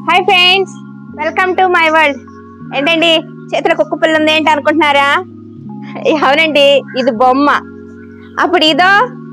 Hi friends welcome to my world ఏంటండి చేతిలో కుక్క పిల్ల ఉంది ఏంటి అనుకుంటున్నారా అవునండి ఇది బొమ్మ అప్పుడు ఇదో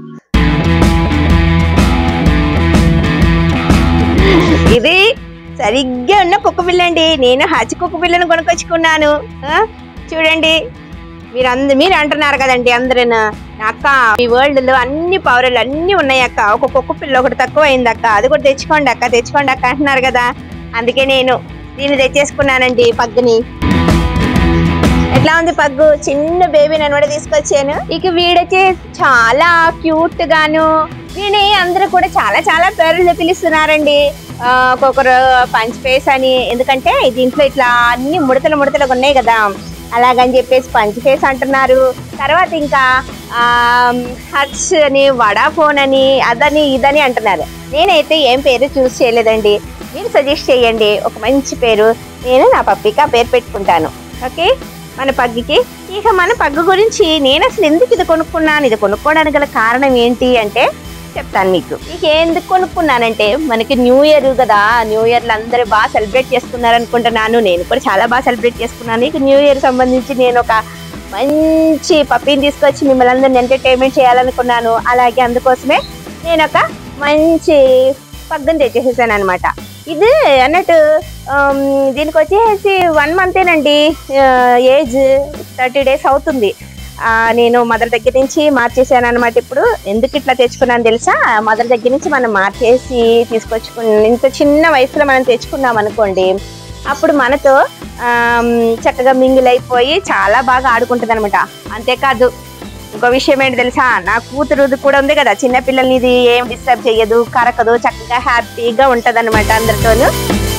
ఇది సరిగ్గా ఉన్న కుక్క పిల్ల అండి నేను హచ్చి కుక్క పిల్లను కొనుక్కొచ్చుకున్నాను ఆ, చూడండి మీరు అంద మీరు అంటున్నారు కదండి అందరూ అక్క ఈ వరల్డ్ లో అన్ని పౌరులు అన్ని ఉన్నాయి అక్క ఒక కుక్క పిల్ల ఒకటి తక్కువ అయింది అక్క అది కూడా తెచ్చుకోండి అక్క తెచ్చుకోండి అక్క అంటున్నారు కదా అందుకే నేను దీన్ని తెచ్చేసుకున్నానండి పగ్గుని ఎట్లా ఉంది పగ్గు చిన్న బేబీ నన్ను కూడా తీసుకొచ్చాను ఇక వీడొచ్చి చాలా క్యూట్ గాను వీని అందరూ కూడా చాలా చాలా పేర్లు పిలుస్తున్నారండి ఆ, ఒక్కొక్కరు పంచ్ ఫేస్ అని ఎందుకంటే దీంట్లో ఇట్లా అన్ని ముడతలు ముడతలు ఉన్నాయి కదా అలాగని చెప్పేసి పంచ్ ఫేస్ అంటున్నారు తర్వాత ఇంకా హర్ష్ అని వడాఫోన్ అని అదని ఇదని అంటున్నారు నేనైతే ఏం పేరు చూస్ చేయలేదండి మీరు సజెస్ట్ చేయండి ఒక మంచి పేరు నేను నా పప్పికి ఆ పేరు పెట్టుకుంటాను ఓకే మన పగ్గికి ఇక మన పగ్గు గురించి నేను అసలు ఎందుకు ఇది కొనుక్కున్నాను ఇది కొనుక్కోవడానికి గల కారణం ఏంటి అంటే చెప్తాను మీకు ఇక ఎందుకు కొనుక్కున్నానంటే మనకి న్యూ ఇయర్ కదా న్యూ ఇయర్ అందరూ బాగా సెలబ్రేట్ చేసుకున్నారు అనుకుంటున్నాను నేను కూడా చాలా బాగా సెలబ్రేట్ చేసుకున్నాను ఇక న్యూ ఇయర్ సంబంధించి నేను ఒక మంచి పప్పిని తీసుకొచ్చి మిమ్మల్ని అందరిని ఎంటర్టైన్మెంట్ చేయాలనుకున్నాను అలాగే అందుకోసమే నేను ఒక మంచి పగ్గని తెచ్చేసేసాను అనమాట ఇది అన్నట్టు ఆమ్, దీనికి వచ్చేసి వన్ మంతేనండి ఏజ్ థర్టీ డేస్ అవుతుంది ఆ, నేను మదర్ దగ్గర నుంచి మార్చేసాను అనమాట ఇప్పుడు ఎందుకు ఇట్లా తెచ్చుకున్నాను తెలుసా మదర్ దగ్గర నుంచి మనం మార్చేసి తీసుకొచ్చుకుని ఇంత చిన్న వయసులో మనం తెచ్చుకున్నాం అనుకోండి అప్పుడు మనతో ఆమ్, చక్కగా మింగిల్ అయిపోయి చాలా బాగా ఆడుకుంటుంది అనమాట అంతేకాదు ఇంకో విషయం ఏంటి తెలుసా నా కూతురు కూడా ఉంది కదా చిన్న పిల్లల్ని ఇది ఏం డిస్టర్బ్ చెయ్యదు కరకదు చక్కగా హ్యాపీగా ఉంటది అనమాట అందరితోనూ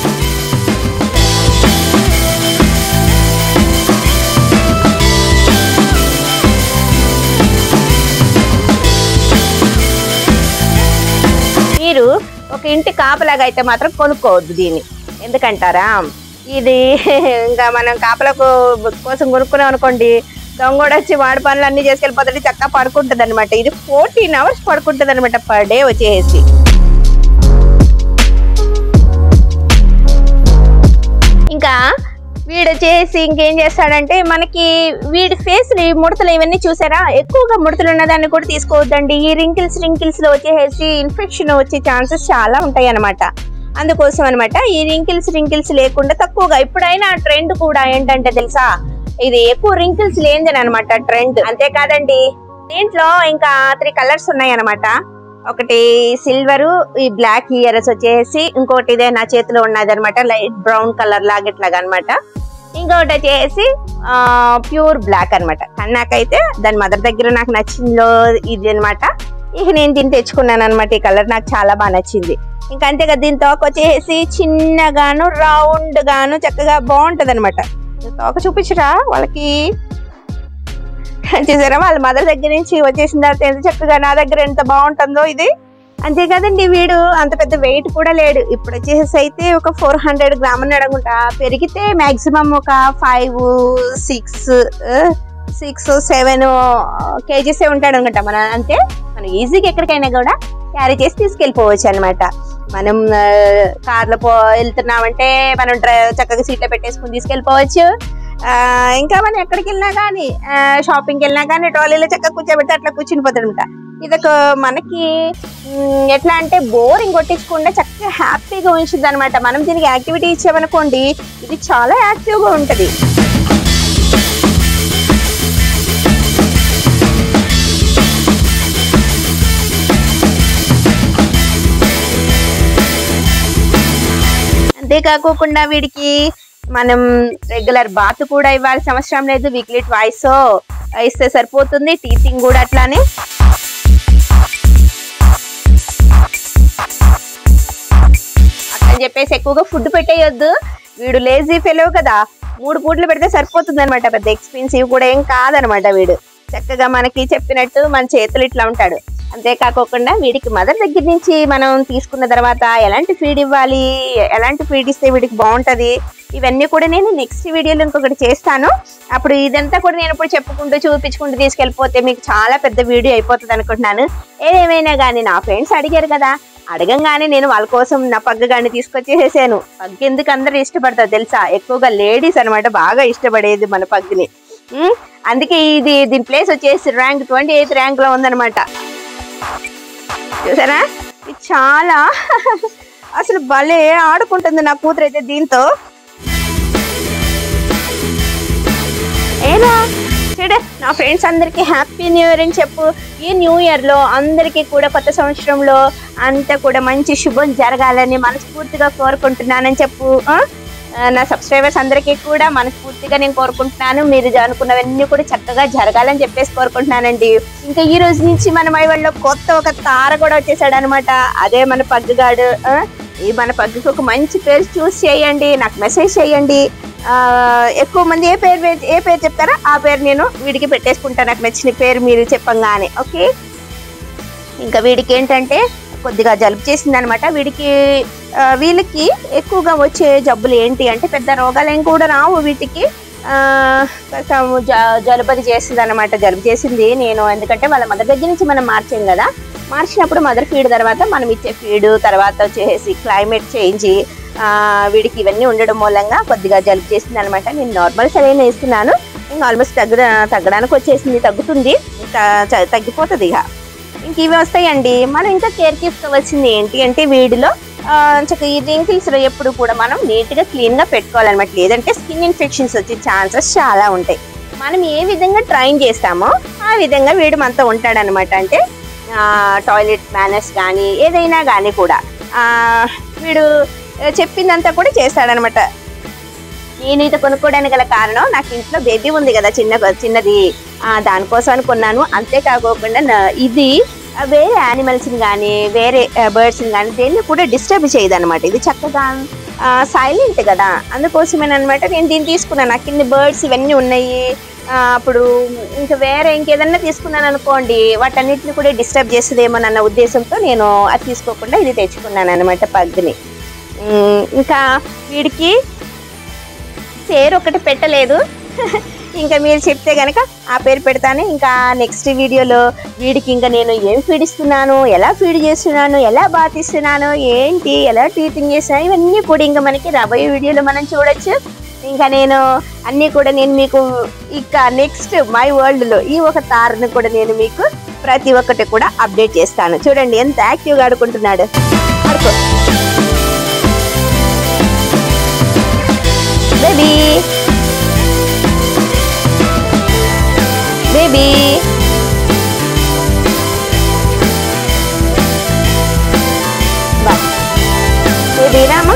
మీరు ఒక ఇంటి కాపలాగా అయితే మాత్రం కొనుక్కోవద్దు దీన్ని ఎందుకంటారా ఇది ఇంకా మనం కాపలకు కోసం కొనుక్కున్నాం అనుకోండి దొంగోడు వచ్చి వాడి పనులు అన్ని చేసుకెళ్ళిపోతుంది చక్కగా పడుకుంటుంది అనమాట ఇది ఫోర్టీన్ అవర్స్ పడుకుంటుంది అనమాట పర్ డే వచ్చేసి ఇంకా వీడు చేసి ఇంకేం చేస్తాడంటే మనకి వీడి ఫేస్ ముడతలు ఇవన్నీ చూసారా ఎక్కువగా ముడతలు ఉన్నదాన్ని కూడా తీసుకోవద్దండి ఈ రింకిల్స్ రింకిల్స్ లో వచ్చేసి ఇన్ఫెక్షన్ వచ్చే ఛాన్సెస్ చాలా ఉంటాయి అన్నమాట అందుకోసం అన్నమాట ఈ రింకిల్స్ రింకిల్స్ లేకుండా తక్కువగా ఇప్పుడైనా ట్రెండ్ కూడా ఏంటంటే తెలుసా ఇది ఎక్కువ రింకిల్స్ లేనిదని అనమాట ట్రెండ్ అంతేకాదండి దీంట్లో ఇంకా త్రీ కలర్స్ ఉన్నాయి అనమాట ఒకటి సిల్వర్ ఈ బ్లాక్ ఇయర్స్ వచ్చేసి ఇంకోటి ఇదే నా చేతిలో ఉన్నది అనమాట లైట్ బ్రౌన్ కలర్ లాగా ఇట్లాగా అనమాట ఇంకొకటి వచ్చేసి ప్యూర్ బ్లాక్ అనమాట కానీ నాకైతే దాని మదర్ దగ్గర నాకు నచ్చిందో ఇది అనమాట ఇక నేను దీన్ని తెచ్చుకున్నాను అనమాట ఈ కలర్ నాకు చాలా బాగా నచ్చింది ఇంకా అంతేగా దీని తోక వచ్చేసి చిన్నగాను రౌండ్ గాను చక్కగా బాగుంటది అనమాట తోక చూపించరా వాళ్ళకి చూసారా వాళ్ళ మదర్ దగ్గర నుంచి వచ్చేసిన తర్వాత ఎంత చక్కగా నా దగ్గర ఎంత బాగుంటుందో ఇది అంతేకాదండి వీడు అంత పెద్ద వెయిట్ కూడా లేడు ఇప్పుడు వచ్చేసి అయితే ఒక ఫోర్ హండ్రెడ్ గ్రామ్ ఉన్నాడు అనుకుంటా పెరిగితే మాక్సిమం ఒక ఫైవ్ సిక్స్ సిక్స్ సెవెన్ కేజీసే ఉంటాడు అనుకుంటా మన అంటే మనం ఈజీగా ఎక్కడికైనా కూడా క్యారీ చేసి తీసుకెళ్ళిపోవచ్చు అనమాట మనం కార్లో పో వెళ్తున్నామంటే మనం డ్రై చక్కగా సీట్లో పెట్టేసుకుని తీసుకెళ్ళిపోవచ్చు ఆ, ఇంకా మనం ఎక్కడికి వెళ్ళినా కానీ షాపింగ్కి వెళ్ళినా కానీ ట్రాలీలో చక్కగా కూర్చోబెడితే అట్లా కూర్చుని పోతాడనమాట ఇదొక మనకి మ్, ఎట్లా అంటే బోరింగ్ కొట్టించకుండా చక్కగా హ్యాపీగా ఉంచుద్ది అనమాట మనం దీనికి యాక్టివిటీ ఇచ్చామనుకోండి ఇది చాలా యాక్టివ్గా ఉంటుంది అంతేకాకుండా వీడికి మనం రెగ్యులర్ బాత్ కూడా ఇవ్వాల్సిన అవసరం లేదు వీక్లీ ట్వైస్ ఇస్తే సరిపోతుంది టీచింగ్ కూడా అట్లానే అని చెప్పేసి ఎక్కువగా ఫుడ్ పెట్టేయొద్దు వీడు లేజీ ఫెలో కదా మూడు పూట్లు పెడితే సరిపోతుంది అనమాట పెద్ద ఎక్స్పెన్సివ్ కూడా ఏం కాదనమాట వీడు చక్కగా మనకి చెప్పినట్టు మన చేతులు ఇట్లా ఉంటాడు అంతేకాకుండా వీడికి మదర్ దగ్గర నుంచి మనం తీసుకున్న తర్వాత ఎలాంటి ఫీడ్ ఇవ్వాలి ఎలాంటి ఫీడ్ ఇస్తే వీడికి బాగుంటది ఇవన్నీ కూడా నేను నెక్స్ట్ వీడియోలో ఇంకొకటి చేస్తాను అప్పుడు ఇదంతా కూడా నేను ఇప్పుడు చెప్పుకుంటూ చూపించుకుంటూ తీసుకెళ్ళిపోతే మీకు చాలా పెద్ద వీడియో అయిపోతుంది అనుకుంటున్నాను ఏదేమైనా కానీ నా ఫ్రెండ్స్ అడిగారు కదా అడగంగానే నేను వాళ్ళ కోసం నా పగ్గు గాని తీసుకొచ్చేసేసాను పగ్గు ఎందుకు అందరూ ఇష్టపడతారు తెలుసా ఎక్కువగా లేడీస్ అన్నమాట బాగా ఇష్టపడేది మన పగ్గుని ఉమ్, అందుకే ఇది దీని ప్లేస్ వచ్చేసి ర్యాంక్ ట్వంటీ ఎయిత్ ర్యాంక్ లో ఉందన్నమాట చూసారా ఇది చాలా అసలు భలే ఆడుకుంటుంది నా కూతురు అయితే దీంతో ఏనా చూడ నా ఫ్రెండ్స్ అందరికీ హ్యాపీ న్యూ ఇయర్ అని చెప్పు ఈ న్యూ ఇయర్ లో అందరికీ కూడా కొత్త సంవత్సరంలో అంతా కూడా మంచి శుభం జరగాలని మనస్ఫూర్తిగా కోరుకుంటున్నానని చెప్పు ఆ? ఆ, నా సబ్స్క్రైబర్స్ అందరికీ కూడా మనస్ఫూర్తిగా నేను కోరుకుంటున్నాను మీరు అనుకున్నవన్నీ కూడా చక్కగా జరగాలని చెప్పేసి కోరుకుంటున్నానండి ఇంకా ఈ రోజు నుంచి మన మైవాళ్ళలో కొత్త ఒక తార కూడా వచ్చేసాడు అనమాట అదే మన పగ్గుగాడు ఆ? ఈ మన పగ్గుకి ఒక మంచి పేరు చూస్ చేయండి నాకు మెసేజ్ చేయండి ఆ, ఎక్కువ మంది ఏ పేరు వే- ఏ పేరు చెప్తారో ఆ పేరు నేను వీడికి పెట్టేసుకుంటాను నాకు నచ్చిన పేరు మీరు చెప్పంగానే ఓకే ఇంకా వీడికి ఏంటంటే కొద్దిగా జలుబు చేసింది అనమాట వీడికి ఆ, వీళ్ళకి ఎక్కువగా వచ్చే జబ్బులు ఏంటి అంటే పెద్ద రోగాలు ఏం కూడా రావు వీటికి ఆ, కొంచెం జ- జలుబది చేసింది అనమాట జలుబు చేసింది నేను ఎందుకంటే వాళ్ళ మదర్ దగ్గర నుంచి మనం మార్చాం కదా మార్చినప్పుడు మదర్ ఫీడ్ తర్వాత మనం ఇచ్చే ఫీడ్ తర్వాత వచ్చేసి క్లైమేట్ చేంజ్ వీడికి ఇవన్నీ ఉండడం మూలంగా కొద్దిగా జలుబు చేసింది అనమాట నేను నార్మల్ సరైన వేస్తున్నాను ఇంకా ఆల్మోస్ట్ తగ్గ తగ్గడానికి వచ్చేసింది తగ్గుతుంది ఇంకా చ- తగ్గిపోతుంది ఇక ఇంక ఇవి వస్తాయండి మనం ఇంకా కేర్ తీసుకోవాల్సింది ఏంటి అంటే వీడిలో ఆ, చక్క ఈ wrinkles లో ఎప్పుడు కూడా మనం నీట్గా క్లీన్గా పెట్టుకోవాలన్నమాట లేదంటే స్కిన్ ఇన్ఫెక్షన్స్ వచ్చే ఛాన్సెస్ చాలా ఉంటాయి మనం ఏ విధంగా ట్రైన్ చేస్తామో ఆ విధంగా వీడు మనతో ఉంటాడనమాట అంటే టాయిలెట్ మేనర్స్ కానీ ఏదైనా కానీ కూడా ఆ, వీడు ఆ, చెప్పిందంతా కూడా చేస్తాడనమాట నేను ఇది కొనుక్కోవడానికి గల కారణం నాకు ఇంట్లో బేబీ ఉంది కదా చిన్న చిన్నది ఆ, దానికోసం అని కొన్నాను అంతేకాకోకుండా నా- ఇది ఆ, వేరే యానిమల్స్ని కానీ వేరే బర్డ్స్ని కానీ దేన్ని కూడా డిస్టర్బ్ చేయదు అనమాట ఇది చక్కగా సైలెంట్ కదా అందుకోసమేనమాట నేను దీన్ని తీసుకున్నాను నాకు ఇన్ని బర్డ్స్ ఇవన్నీ ఉన్నాయి ఆ, అప్పుడు ఇంకా వేరే ఇంకేదన్నా తీసుకున్నాను అనుకోండి వాటన్నిటిని కూడా డిస్టర్బ్ చేస్తుందేమోనన్న ఉద్దేశంతో నేను అది తీసుకోకుండా ఇది తెచ్చుకున్నాను అనమాట పగ్గుని ఉమ్, ఇంకా వీడికి పేరు ఒకటి పెట్టలేదు ఇంకా మీరు చెప్తే గనక ఆ పేరు పెడతాను ఇంకా నెక్స్ట్ వీడియోలో వీడికి ఇంకా నేను ఏం ఫీడ్ ఇస్తున్నాను ఎలా ఫీడ్ చేస్తున్నాను ఎలా బాతిస్తున్నాను ఏంటి ఎలా ట్రీటింగ్ చేస్తున్నాను ఇవన్నీ కూడా ఇంకా మనకి రాబోయే వీడియోలో మనం చూడొచ్చు ఇంకా నేను అన్నీ కూడా నేను మీకు ఇక నెక్స్ట్ మై వరల్డ్లో ఈ ఒక తారను కూడా నేను మీకు ప్రతి ఒక్కటి కూడా అప్డేట్ చేస్తాను చూడండి ఎంత యాక్టివ్గా ఆడుకుంటున్నాడు ఆడుకో బేబీ బేబీ బేబీ రామా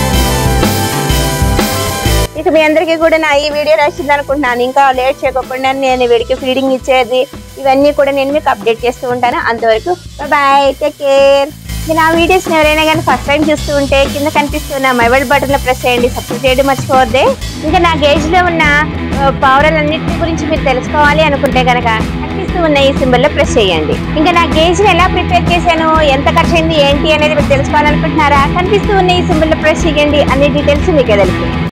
ఇక మీ అందరికీ కూడా నా ఈ వీడియో నచ్చింది అనుకుంటున్నాను ఇంకా లేట్ చేయకుండా నేను వీడికి ఫీడింగ్ ఇచ్చేది ఇవన్నీ కూడా నేను మీకు అప్డేట్ చేస్తూ ఉంటాను అంతవరకు బాయ్ టేక్ కేర్ మీరు నా వీడియోస్ ఎవరైనా కానీ ఫస్ట్ టైం చూస్తూ ఉంటే కింద కనిపిస్తున్న మొబైల్ బటన్ ప్రెస్ చేయండి సబ్స్క్రైబ్ చేయడం మర్చిపోవద్దే ఇంకా నా గేజ్ లో ఉన్న ఆ, పావురాలన్నిటి గురించి మీరు తెలుసుకోవాలి అనుకుంటే కనుక కనిపిస్తూ ఉన్న ఈ సింబల్ లో ప్రెస్ చేయండి ఇంకా నా గేజ్ ని ఎలా ప్రిపేర్ చేశాను ఎంత ఖర్చు అయింది ఏంటి అనేది మీరు తెలుసుకోవాలనుకుంటున్నారా కనిపిస్తూ ఉన్న ఈ సింబల్ లో ప్రెస్ చేయండి అన్ని డీటెయిల్స్ మీకు తెలుసు